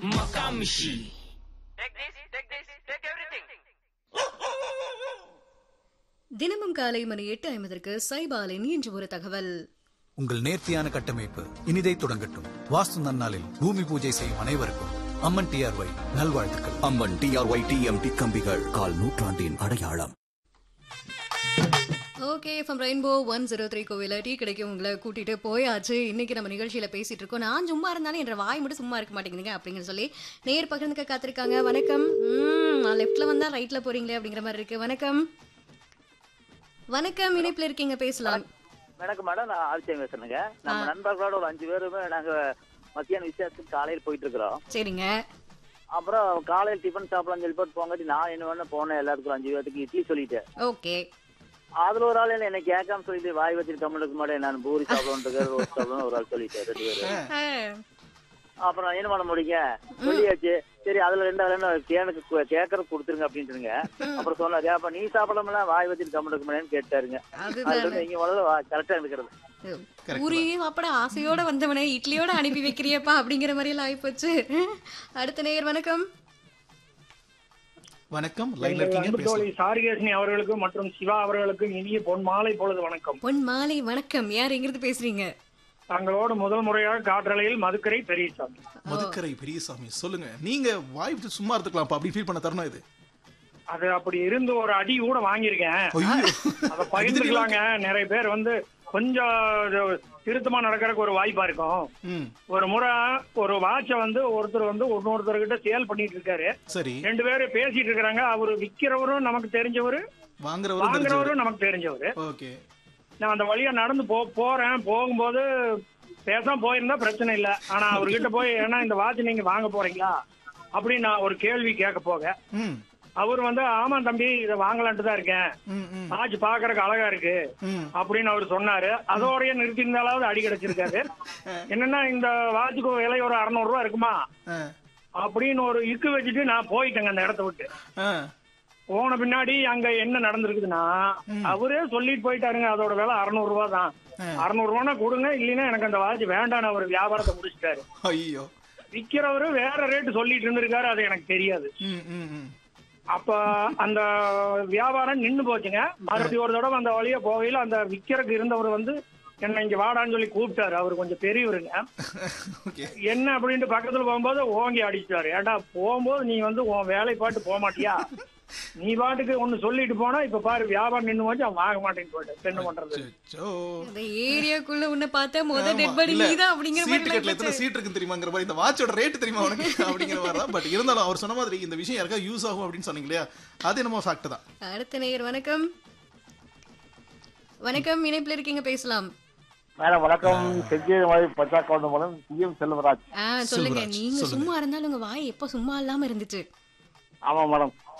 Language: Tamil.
Makamishi. Take this, take this, take everything. தினமும் காலை மணி எட்டு ஐம்பதற்கு சைபாலின் இன்று ஒரு தகவல் உங்கள் நேர்த்தியான கட்டமைப்பு இனிதை தொடங்கட்டும் வாஸ்து நன்னாளில் பூமி பூஜை செய்யும் அனைவருக்கும் அம்மன் டிஆர்ஒய் நல்வாழ்த்துக்கள் அம்மன் டிஆர்ஒய் டிஎம்டி கம்பிகள் கால் நூற்றாண்டின் அடையாளம் okay from rainbow one zero three கோவில டீ கிடைக்கும் உங்களை கூட்டிட்டு போயாச்சு இன்னைக்கு நம்ம நிகழ்ச்சியில பேசிட்டு இருக்கோம் நான் சும்மா இருந்தாலும் என்ற வாய் மட்டும் சும்மா இருக்க மாட்டேங்குதுங்க அப்படின்னு சொல்லி நேர் பகிர்ந்துக்க காத்திருக்காங்க வணக்கம் ம் லெஃப்ட்ல வந்தா ரைட்ல போறீங்களே அப்படிங்கிற மாதிரி இருக்கு வணக்கம் வணக்கம் இணைப்புல இருக்கீங்க பேசலாம் வணக்கம் மேடம் நான் ஆதித்யம் பேசுறேங்க நம்ம நண்பர்களோட ஒரு அஞ்சு பேருமே நாங்க மத்தியான விசேஷத்துக்கு காலையில் போயிட்டு இருக்கிறோம் சரிங்க அப்புறம் காலையில் டிஃபன் சாப்பிடலாம் சொல்லி போட்டு போங்காட்டி நான் என்ன வேணா போனேன் எல்லாத்துக்கும் அஞ்சு பேருக்கு இட்லி சொல்லிட்டேன் ஓகே அதுல ஒரு ஆள் என்ன கேட்காம சொல்லிட்டு வாய் வச்சுட்டு கம்மல் இருக்க மாட்டேன் நான் பூரி சாப்பிடணும் ரோஸ் சாப்பிடணும் ஒரு ஆள் சொல்லிட்டேன் ரெண்டு பேரும் அப்புறம் என்ன பண்ண முடியுங்க சொல்லியாச்சு சரி அதுல ரெண்டு ஆள் என்ன கேனுக்கு கேட்கறது கொடுத்துருங்க அப்படின்ட்டுருங்க அப்புறம் சொன்னாரு அப்ப நீ சாப்பிடலாம் வாய் வச்சுட்டு கம்மல் இருக்க மாட்டேன்னு கேட்டாருங்க அதுதான் அதுல நீங்க முதல்ல கரெக்டா இருக்கிறது பூரியே சாப்பிட ஆசையோட வந்தவனே இட்லியோட அனுப்பி வைக்கிறியப்பா அப்படிங்கிற மாதிரி எல்லாம் ஆயிப்போச்சு அடுத்த நேயர் வணக்கம் வணக்கம் லைன்ல எங்கள் இருக்கீங்க அன்பு தோழி பேசலாம் சாரிகேசனி அவர்களுக்கு மற்றும் சிவா அவர்களுக்கு இனிய பொன் மாலை பொழுது வணக்கம் பொன் மாலை வணக்கம் யார் எங்கிருந்து பேசுறீங்க தங்களோடு முதல் முறையாக காற்றலையில் மதுக்கரை பெரியசாமி மதுக்கரை பெரியசாமி சொல்லுங்க நீங்க வாய் விட்டு சும்மா இருந்துக்கலாம் அப்படி ஃபீல் பண்ண தருணம் இது அது அப்படி இருந்து ஒரு அடி கூட வாங்கியிருக்கேன் ஐயோ அதை பகிர்ந்துக்கலாங்க நிறைய பேர் வந்து கொஞ்சம் இது திருத்தமா நடக்கிறதுக்கு ஒரு வாய்ப்பா இருக்கும் ம் ஒரு முறை ஒரு வாட்சை வந்து ஒருத்தர் வந்து இன்னொருத்தர்கிட்ட சேல் பண்ணிட்டு இருக்காரு சரி ரெண்டு பேரும் பேசிட்டு இருக்கிறாங்க அவரு விக்கிறவரும் நமக்கு தெரிஞ்சவரு வாங்குறவரும் தெரிஞ்சவர் வாங்குறவரும் நமக்கு தெரிஞ்சவரு ஓகே நான் அந்த வழியா நடந்து போ போறேன் போகும்போது பேசாம போயிருந்தா பிரச்சனை இல்ல ஆனா அவர்கிட்ட போய் ஏன்னா இந்த வாட்ச் நீங்க வாங்க போறீங்களா அப்படின்னு நான் ஒரு கேள்வி கேட்க போக ம் அவர் வந்து ஆமா தம்பி இதை வாங்கலான்ட்டு தான் இருக்கேன் ம் ம் வாட்ச் பாக்குறதுக்கு அழகா இருக்கு ம் அப்படின்னு அவர் சொன்னாரு அதோடய நிறுத்தி இருந்தாலாவது அடி கிடைச்சிருக்காரு என்னன்னா இந்த வாட்சுக்கு விலை ஒரு அறுநூறு ரூபா இருக்குமா ஆ, அப்படின்னு ஒரு இக்கு வச்சுட்டு நான் போயிட்டேங்க அந்த இடத்த விட்டு ஆ, போன பின்னாடி அங்க என்ன நடந்திருக்குதுன்னா அவரே சொல்லிட்டு போயிட்டாருங்க அதோட விலை அறுநூறு ரூபா தான் அறுநூறு ரூபானா கொடுங்க இல்லைன்னா எனக்கு அந்த வாட்ச் வேண்டாம்னு அவர் வியாபாரத்தை முடிச்சிட்டாரு ஐயோ விக்கிறவரு வேற ரேட்டு சொல்லிட்டு இருந்திருக்காரு அது எனக்கு தெரியாது ம் ம் ம் அப்ப அந்த வியாபாரம் நின்னு போச்சுங்க மறுபடியும் ஒரு தடவை அந்த வழியா போகையில அந்த விக்கிறதுக்கு இருந்தவர் வந்து என்ன இங்க வாடான்னு சொல்லி கூப்பிட்டாரு அவர் கொஞ்சம் பெரியவருங்க ஓகே என்ன அப்படின்ட்டு பக்கத்துல போகும்போது ஓங்கி அடிச்சிட்டாரு ஏன்டா போகும்போது நீ வந்து உன் வேலை பாட்டு போக மாட்டியா நீ பாட்டுக்கு ஒண்ணு சொல்லிட்டு போனா இப்ப பாரு வியாபாரம் நின்னு போச்சு அவன் வாங்க மாட்டேன்னு போயிட்டு என்ன பண்றது அச்சோ அந்த ஏரியாக்குள்ள உன்னை பார்த்தா முத ஆமா. டெட் பாடி இல்ல, நீதான் அப்படிங்கிற சீட்டு கட்டுல மாதிரி எத்தனை சீட் இருக்குன்னு தெரியுமாங்கிற மாதிரி இந்த வாட்சோட ரேட் தெரியுமா உனக்கு அப்படிங்கிற மாதிரி தான் பட் இருந்தாலும் அவர் சொன்ன மாதிரி இந்த விஷயம் யாருக்கா யூஸ் ஆகும் அப்படின்னு சொன்னீங்க இல்லையா அது என்னமோ ஃபேக்ட் தான் அடுத்த நேயர் வணக்கம் வணக்கம் இணைப்புல இருக்கீங்க பேசலாம் மேடம் வணக்கம் செஞ்சு மாதிரி பச்சா கவுண்ட் மூலம் சிஎம் செல்வராஜ் ஆ சொல்லுங்க செல்வராஜ், நீங்க சொல்லுங்க. சும்மா இருந்தாலும் உங்க வாய் எப்ப சும்மா இல்லாம இருந்துச்சு ஆமா மேடம்